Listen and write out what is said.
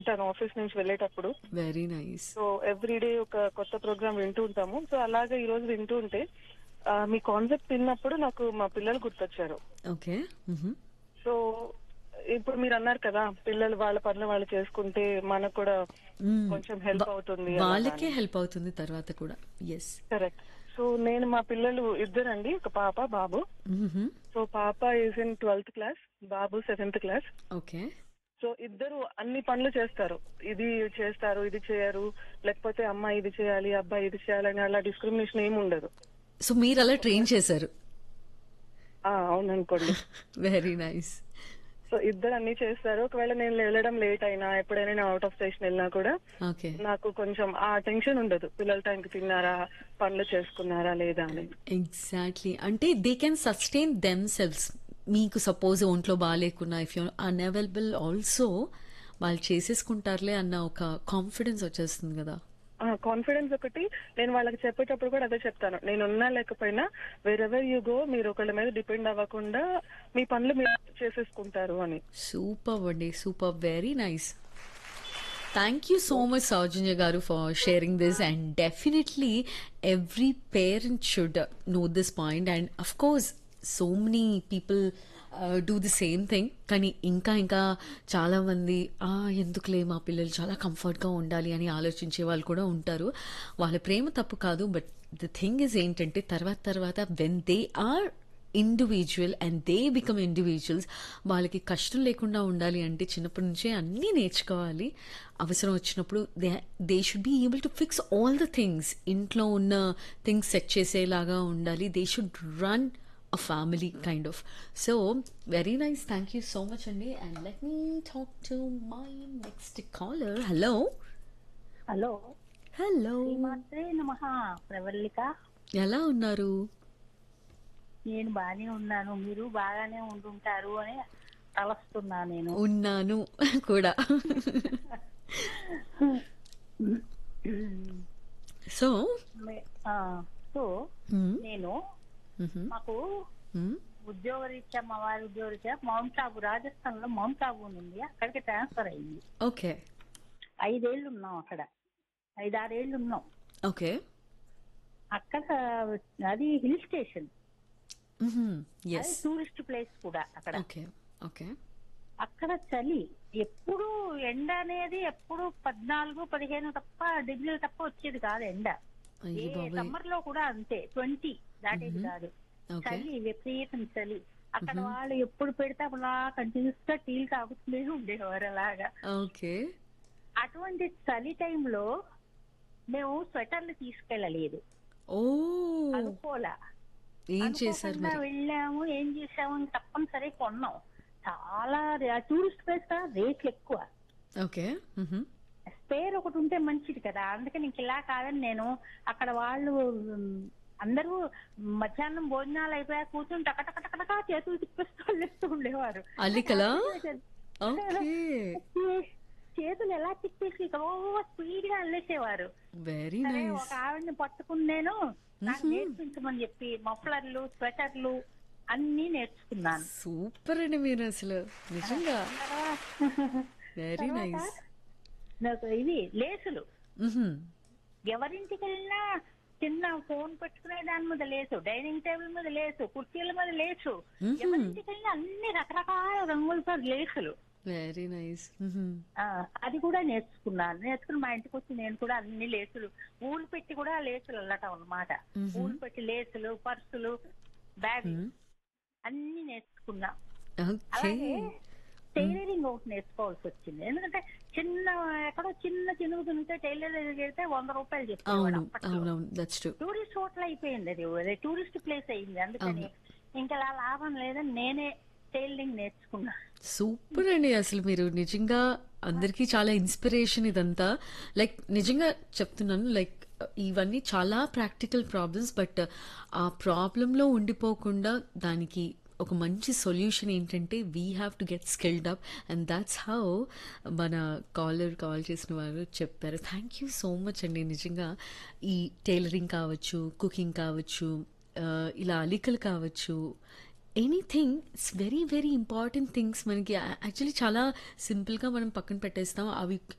తను ఆఫీస్ నుంచి వెళ్ళేటప్పుడు వెరీ నైస్ సో ఎవ్రీడే ఒక కొత్త ప్రోగ్రామ్ వింటూ ఉంటాము సో అలాగే ఈ రోజు వింటూ ఉంటే ఆ, మీ కాన్సెప్ట్ విన్నప్పుడు నాకు మా పిల్లలు గుర్తొచ్చారు ఓకే సో ఇప్పుడు మీరు అన్నారు కదా పిల్లలు వాళ్ళ పనులు వాళ్ళు చేసుకుంటే మనకు కూడా కొంచెం హెల్ప్ అవుతుంది వాళ్ళకే హెల్ప్ అవుతుంది తర్వాత కూడా ఎస్ కరెక్ట్ సో నేను మా పిల్లలు ఇద్దరండి ఒక పాప బాబు సో పాప ఈజ్ ఇన్ ట్వెల్త్ క్లాస్ బాబు సెవెంత్ క్లాస్ ఓకే సో ఇద్దరు అన్ని పనులు చేస్తారు ఇది చేస్తారు ఇది చేయరు లేకపోతే అమ్మాయి ఇది చేయాలి అబ్బాయి ఇది చేయాలని అలా డిస్క్రిమినేషన్ ఏమి ఉండదు సో మీరు అలా ట్రైన్ చేశారు ఆ, అవుననుకోండి వెరీ నైస్ సో ఇద్దరు అన్ని చేస్తారు ఒకవేళ నేను వెళ్ళడం లేట్ అయినా ఎప్పుడైనా నేను అవుట్ ఆఫ్ స్టేషన్ వెళ్ళినా కూడా ఓకే నాకు కొంచెం ఆ టెన్షన్ ఉండదు పిల్లల టైంకి తిన్నారా పనులు చేసుకున్నారా లేదా అని ఎగ్జాక్ట్లీ అంటే they can sustain themselves మీకు సపోజ్ ఒంట్లో బాగాలేకున్నా ఇఫ్ యూ అన్అవైలబుల్ ఆల్సో వాళ్ళు చేసేసుకుంటారులే అన్న ఒక కాన్ఫిడెన్స్ వచ్చేస్తుంది కదా కాన్ఫిడెన్స్ ఒకటి నేను వాళ్ళకి చెప్పేటప్పుడు కూడా అదే చెప్తాను నేను ఉన్నా లేకపోయినా వేరెవర్ యూ గో మీరు ఒకళ్ళ మీద డిపెండ్ అవ్వకుండా మీ పనులు మీరు చేసేసుకుంటారు అని సూపర్ అండి super very nice thank you so much Soujanya garu for sharing this and definitely every parent should know this point and of course so many people do the same thing కానీ ఇంకా ఇంకా చాలా మంది "ఆ, ఎందుకులే మా పిల్లలు చాలా కంఫర్ట్గా ఉండాలి అని ఆలోచించే వాళ్ళు కూడా ఉంటారు వాళ్ళ ప్రేమ తప్పు కాదు బట్ ద థింగ్ ఇస్ ఏంటంటే తర్వాత తర్వాత when they are individual and they become individuals వాళ్ళకి కష్టం లేకుండా ఉండాలి అంటే చిన్నప్పటి నుంచే అన్నీ నేర్చుకోవాలి అవసరం వచ్చినప్పుడు they they should be able to fix all the things ఇంట్లో ఉన్న థింగ్స్ సెట్ చేసేలాగా ఉండాలి they should run a family kind of so very nice thank you so much అండి and let me talk to my next caller hello hello hello శ్రీమాత్రే నమ ప్రవల్లిక ఎలా ఉన్నారు నేను బాగానే ఉన్నాను మీరు బాగానే ఉంటుంటారు అని తలస్తున్నా నేను ఉన్నాను కూడా సో మే- ఆ, సో నేను మాకు ఉద్యోగరీత్యా మా వారి ఉద్యోగరీత్యా మౌంట్ ఆబు రాజస్థాన్ లో మౌంట్ ఆబు ఉంది అక్కడికి ట్రాన్స్ఫర్ అయింది ఓకే ఐదేళ్లు ఉన్నాం అక్కడ ఐదారేళ్లు ఉన్నాం ఓకే అక్కడ అది హిల్ స్టేషన్ అది ఎస్ టూరిస్ట్ ప్లేస్ కూడా అక్కడ ఓకే ఓకే అక్కడ చలి ఎప్పుడు ఎండ అనేది ఎప్పుడు పద్నాలుగు పదిహేను తప్ప డిగ్రీలు తప్ప వచ్చేది కాదు ఎండ అయ్యి ఏ బాబాయ్ సమ్మర్ లో కూడా అంతే ట్వంటీ దాటేది కాదు ఓకే చలి విపరీతం చలి అక్కడ వాళ్ళు ఎప్పుడు పెడితే అప్పుడు అలా కంటిన్యూస్ గా టీలు తాగుతూనే ఉండేవారు అలాగా ఓకే అటువంటి చలి టైంలో మేము స్వెటర్లు తీసుకెళ్ళలేదు ఓ అనుకోలా ఏం చేశారు అనుకోకుండా మరి వెళ్ళాము ఏం చేసాము అని తప్పనిసరి కొన్నాం చాలా టూరిస్ట్ ప్లేస్ కదా రేట్లు ఎక్కువ ఓకే స్పేర్ ఒకటి ఉంటే మంచిది కదా అందుకని ఇంక ఇలా కాదని నేను అక్కడ వాళ్ళు ఉమ్, అందరూ మధ్యాహ్నం భోజనాలు అయిపోయా కూర్చొని టకటకటకటకా చేతులు తిప్పిస్తూ వెళ్ళేస్తూ ఉండేవారు అల్లికలా ఓకే చేతులు ఎలా తిప్పేసి స్పీడ్ గా వెళ్ళేసేవారు వెరీ సరే నైస్ ఒక ఆవిడని పట్టుకుని నేను నాకు నేర్పించమని చెప్పి మఫ్లర్లు స్వెటర్లు అన్ని నేర్చుకున్నాను సూపర్ అండి మీరు అసలు నిజంగా వెరీ నైస్ నాకు ఇది లేసులు ఎవరింటికి వెళ్ళినా చిన్న ఫోన్ పెట్టుకునే దాని మీద లేసు డైనింగ్ టేబుల్ మీద లేసు కుర్చీల మీద లేసు ఎవరింటికి వెళ్ళినా అన్ని రకరకాల రంగులతో లేసులు వెరీ నైస్ ఆ, అది కూడా నేర్చుకున్నాను నేర్చుకుని మా ఇంటికి వచ్చి నేను కూడా అన్ని లేసులు ఊలు పెట్టి కూడా లేసులు వెళ్ళటం అన్నమాట ఊలు పెట్టి లేసులు పర్సులు బ్యాగ్ అన్ని నేర్చుకున్నా ఓకే అలాగే టైలరింగ్ ఒకటి నేర్చుకోవాల్సి వచ్చింది ఎందుకంటే చిన్న ఎక్కడో చిన్న చినుగు తినిగితే టైలర్ దగ్గరికి వెళ్తే వంద రూపాయలు చెప్పేవాడు అవును అప్పట్లో అవునవును దట్స్ ట్రూ టూరిస్ట్ హోటల్ అయిపోయింది అది అది టూరిస్ట్ ప్లేస్ అయింది అందుకని ఇంకా అలా లాభం లేదని నేనే టైలరింగ్ నేర్చుకున్నా సూపర్ అండి అసలు మీరు నిజంగా అందరికీ చాలా ఇన్స్పిరేషన్ ఇదంతా లైక్ నిజంగా చెప్తున్నాను లైక్ ఇవన్నీ చాలా ప్రాక్టికల్ ప్రాబ్లమ్స్ బట్ ఆ ప్రాబ్లంలో ఉండిపోకుండా దానికి ఒక మంచి సొల్యూషన్ ఏంటంటే we have to get skilled up and that's how మన కాలర్ కాల్ చేసిన వారు చెప్పారు థ్యాంక్ యూ సో మచ్ అండి నిజంగా ఈ టైలరింగ్ కావచ్చు కుకింగ్ కావచ్చు ఆ, ఇలా అలికలు కావచ్చు anything it's very very important things మనకి యాక్చువల్లీ చాలా సింపుల్గా మనం పక్కన పెట్టేస్తాం అవి